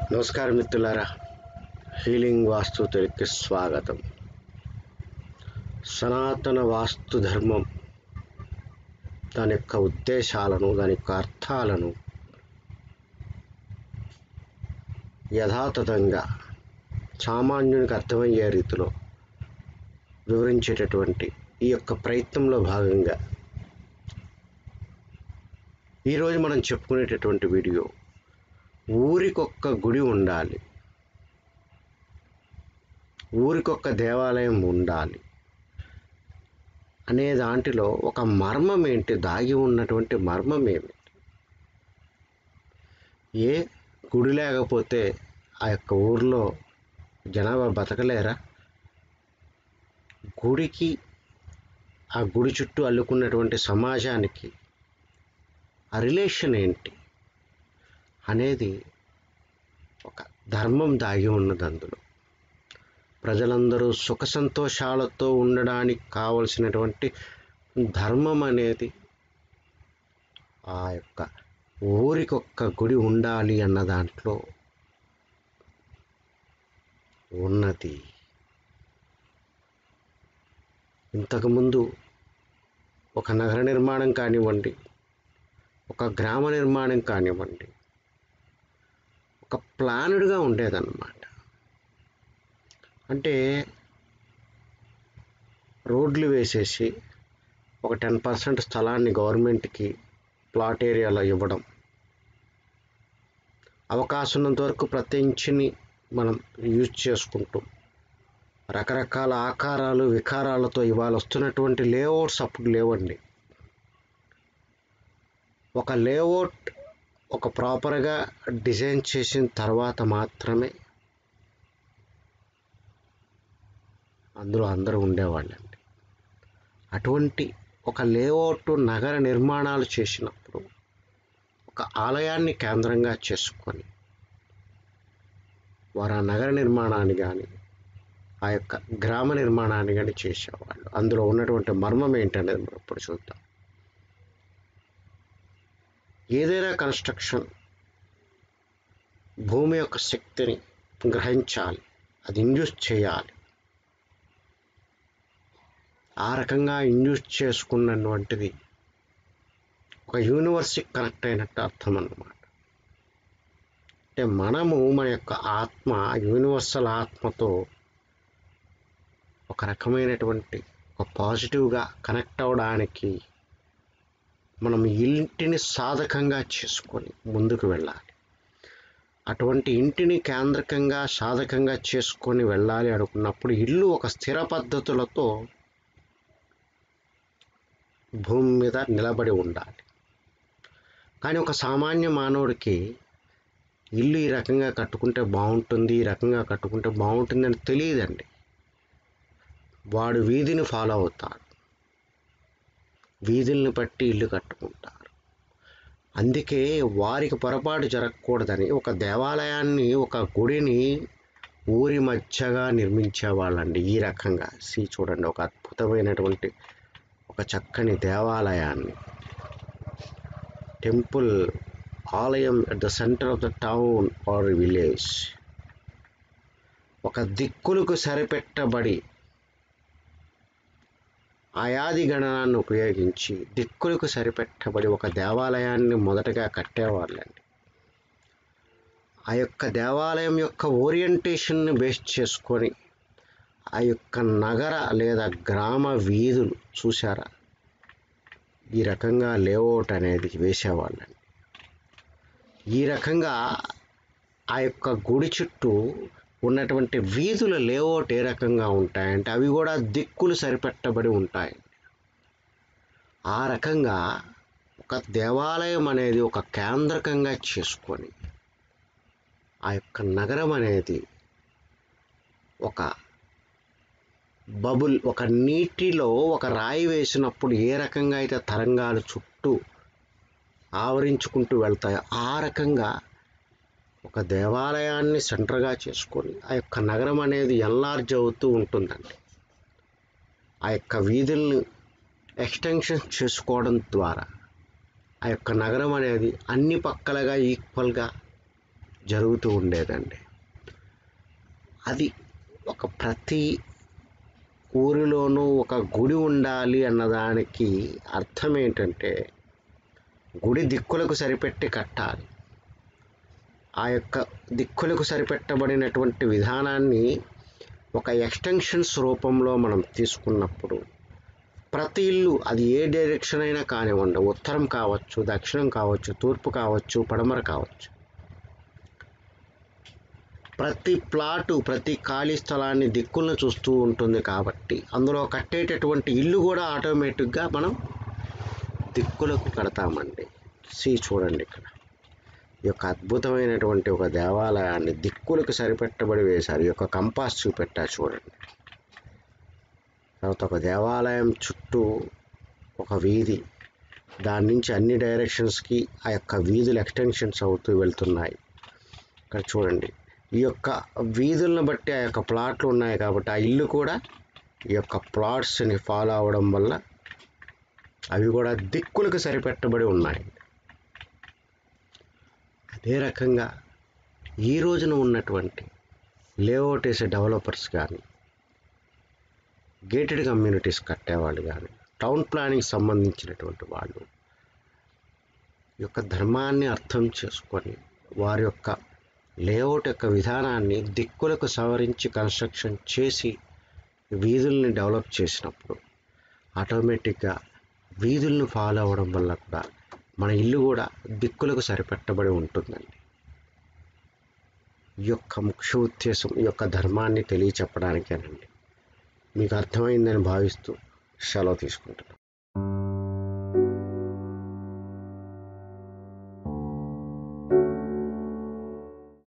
నమస్కారం మిత్రులారా హీలింగ్ వాస్తు తెలుగుకి స్వాగతం సనాతన వాస్తు ధర్మం దాని యొక్క ఉద్దేశాలను దాని యొక్క అర్థాలను యథాతథంగా సామాన్యునికి అర్థమయ్యే రీతిలో వివరించేటటువంటి ఈ యొక్క ప్రయత్నంలో భాగంగా ఈరోజు మనం చెప్పుకునేటటువంటి వీడియో ఊరికొక్క గుడి ఉండాలి ఊరికొక్క దేవాలయం ఉండాలి అనే దాంట్లో ఒక మర్మం ఏంటి దాగి ఉన్నటువంటి మర్మం ఏమిటి ఏ గుడి లేకపోతే ఆ యొక్క ఊర్లో జనాభా బతకలేరా గుడికి ఆ గుడి చుట్టూ అల్లుకున్నటువంటి సమాజానికి ఆ రిలేషన్ ఏంటి అనేది ఒక ధర్మం దాగి ఉన్నది అందులో ప్రజలందరూ సుఖ సంతోషాలతో ఉండడానికి కావలసినటువంటి ధర్మం అనేది ఆ యొక్క ఊరికొక్క గుడి ఉండాలి అన్న దాంట్లో ఉన్నది ఇంతకుముందు ఒక నగర నిర్మాణం కానివ్వండి ఒక గ్రామ నిర్మాణం కానివ్వండి ఒక ప్లానుడ్గా ఉండేదన్నమాట అంటే రోడ్లు వేసేసి ఒక టెన్ పర్సెంట్ స్థలాన్ని గవర్నమెంట్కి ప్లాట్ ఏరియాలో ఇవ్వడం అవకాశం ఉన్నంత వరకు ప్రతి ఇంచుని మనం యూజ్ చేసుకుంటూ రకరకాల ఆకారాలు వికారాలతో ఇవాళ వస్తున్నటువంటి లేఅవుట్స్ అప్పుడు లేవండి ఒక లేఅవుట్ ఒక ప్రాపర్గా డిజైన్ చేసిన తర్వాత మాత్రమే అందులో అందరూ ఉండేవాళ్ళండి అటువంటి ఒక లేఅవుట్ నగర నిర్మాణాలు చేసినప్పుడు ఒక ఆలయాన్ని కేంద్రంగా చేసుకొని వారు ఆ నగర నిర్మాణాన్ని కానీ ఆ యొక్క గ్రామ నిర్మాణాన్ని కానీ చేసేవాళ్ళు అందులో ఉన్నటువంటి మర్మం ఏంటనేది మనం ఇప్పుడు చూద్దాం ఏదైనా కన్స్ట్రక్షన్ భూమి యొక్క శక్తిని గ్రహించాలి అది ఇండ్యూస్ చేయాలి ఆ రకంగా ఇండ్యూస్ చేసుకున్నటువంటిది ఒక యూనివర్స్కి కనెక్ట్ అయినట్టు అర్థం అన్నమాట అంటే మనము మన యొక్క ఆత్మ యూనివర్సల్ ఆత్మతో ఒక రకమైనటువంటి ఒక పాజిటివ్గా కనెక్ట్ అవ్వడానికి మనం ఇంటిని సాధకంగా చేసుకొని ముందుకు వెళ్ళాలి అటువంటి ఇంటిని కేంద్రకంగా సాధకంగా చేసుకొని వెళ్ళాలి అనుకున్నప్పుడు ఇల్లు ఒక స్థిర పద్ధతులతో భూమి మీద నిలబడి ఉండాలి కానీ ఒక సామాన్య మానవుడికి ఇల్లు ఈ రకంగా కట్టుకుంటే బాగుంటుంది ఈ రకంగా కట్టుకుంటే బాగుంటుంది అని తెలియదండి వాడు వీధిని ఫాలో అవుతాడు వీధుల్ని బట్టి ఇల్లు కట్టుకుంటారు అందుకే వారికి పొరపాటు జరగకూడదని ఒక దేవాలయాన్ని ఒక గుడిని ఊరి మధ్యగా నిర్మించేవాళ్ళండి ఈ రకంగా సి చూడండి ఒక అద్భుతమైనటువంటి ఒక చక్కని దేవాలయాన్ని టెంపుల్ ఆలయం at the centre of the town or village ఒక దిక్కులకు సరిపెట్టబడి ఆయాది గణనాన్ని ఉపయోగించి దిక్కులకు సరిపెట్టబడి ఒక దేవాలయాన్ని మొదటగా కట్టేవాళ్ళండి ఆ యొక్క దేవాలయం యొక్క ఓరియంటేషన్ని బేస్ చేసుకొని ఆ యొక్క నగర లేదా గ్రామ వీధులు చూసారా ఈ రకంగా లేఅవుట్ అనేది వేసేవాళ్ళండి ఈ రకంగా ఆ యొక్క గుడి చుట్టూ ఉన్నటువంటి వీధుల లేఅవుట్ ఏ రకంగా ఉంటాయంటే అవి కూడా దిక్కులు సరిపెట్టబడి ఉంటాయి ఆ రకంగా ఒక దేవాలయం అనేది ఒక కేంద్రకంగా చేసుకొని ఆ యొక్క నగరం అనేది ఒక బబుల్ ఒక నీటిలో ఒక రాయి వేసినప్పుడు ఏ రకంగా అయితే తరంగాలు చుట్టూ ఆవరించుకుంటూ వెళ్తాయో ఆ రకంగా ఒక దేవాలయాన్ని సెంటర్గా చేసుకొని ఆ యొక్క నగరం అనేది ఎన్లార్జ్ అవుతూ ఉంటుందండి ఆ యొక్క వీధుల్ని ఎక్స్టెన్షన్ చేసుకోవడం ద్వారా ఆ యొక్క నగరం అనేది అన్ని పక్కలుగా ఈక్వల్గా జరుగుతూ ఉండేదండి అది ఒక ప్రతి ఊరిలోనూ ఒక గుడి ఉండాలి అన్నదానికి అర్థం ఏంటంటే గుడి దిక్కులకు సరిపెట్టి కట్టాలి ఆ యొక్క దిక్కులకు సరిపెట్టబడినటువంటి విధానాన్ని ఒక ఎక్స్టెన్షన్స్ రూపంలో మనం తీసుకున్నప్పుడు ప్రతి ఇల్లు అది ఏ డైరెక్షన్ అయినా కానివ్వండి ఉత్తరం కావచ్చు దక్షిణం కావచ్చు తూర్పు కావచ్చు పడమర కావచ్చు ప్రతి ప్లాటు ప్రతి ఖాళీ స్థలాన్ని దిక్కులను చూస్తూ ఉంటుంది కాబట్టి అందులో కట్టేటటువంటి ఇల్లు కూడా ఆటోమేటిక్గా మనం దిక్కులకు కడతామండి సి చూడండి ఇక్కడ ఈ యొక్క అద్భుతమైనటువంటి ఒక దేవాలయాన్ని దిక్కులకు సరిపెట్టబడి వేశారు ఈ యొక్క కంపాస్ చూపెట్టా చూడండి తర్వాత ఒక దేవాలయం చుట్టూ ఒక వీధి దాని నుంచి అన్ని డైరెక్షన్స్కి ఆ యొక్క వీధులు ఎక్స్టెన్షన్స్ అవుతూ వెళ్తున్నాయి ఇక్కడ చూడండి ఈ యొక్క వీధులను బట్టి ఆ యొక్క ప్లాట్లు ఉన్నాయి కాబట్టి ఆ ఇల్లు కూడా ఈ యొక్క ప్లాట్స్ని ఫాలో అవడం వల్ల అవి కూడా దిక్కులకు సరిపెట్టబడి ఉన్నాయి అదే రకంగా ఈ రోజున ఉన్నటువంటి లేఅవుట్ వేసే డెవలపర్స్ కానీ గేటెడ్ కమ్యూనిటీస్ కట్టేవాళ్ళు కానీ టౌన్ ప్లానింగ్ సంబంధించినటువంటి వాళ్ళు ఈ యొక్క ధర్మాన్ని అర్థం చేసుకొని వారి యొక్క లేఅవుట్ యొక్క విధానాన్ని దిక్కులకు సవరించి కన్స్ట్రక్షన్ చేసి వీధుల్ని డెవలప్ చేసినప్పుడు ఆటోమేటిక్గా వీధులను ఫాలో అవ్వడం వల్ల కూడా మన ఇల్లు కూడా దిక్కులకు సరిపెట్టబడి ఉంటుందండి ఈ యొక్క ముఖ్య ఉద్దేశం ఈ యొక్క ధర్మాన్ని తెలియచెప్పడానికేనండి మీకు అర్థమైందని భావిస్తూ సెలవు తీసుకుంటున్నాను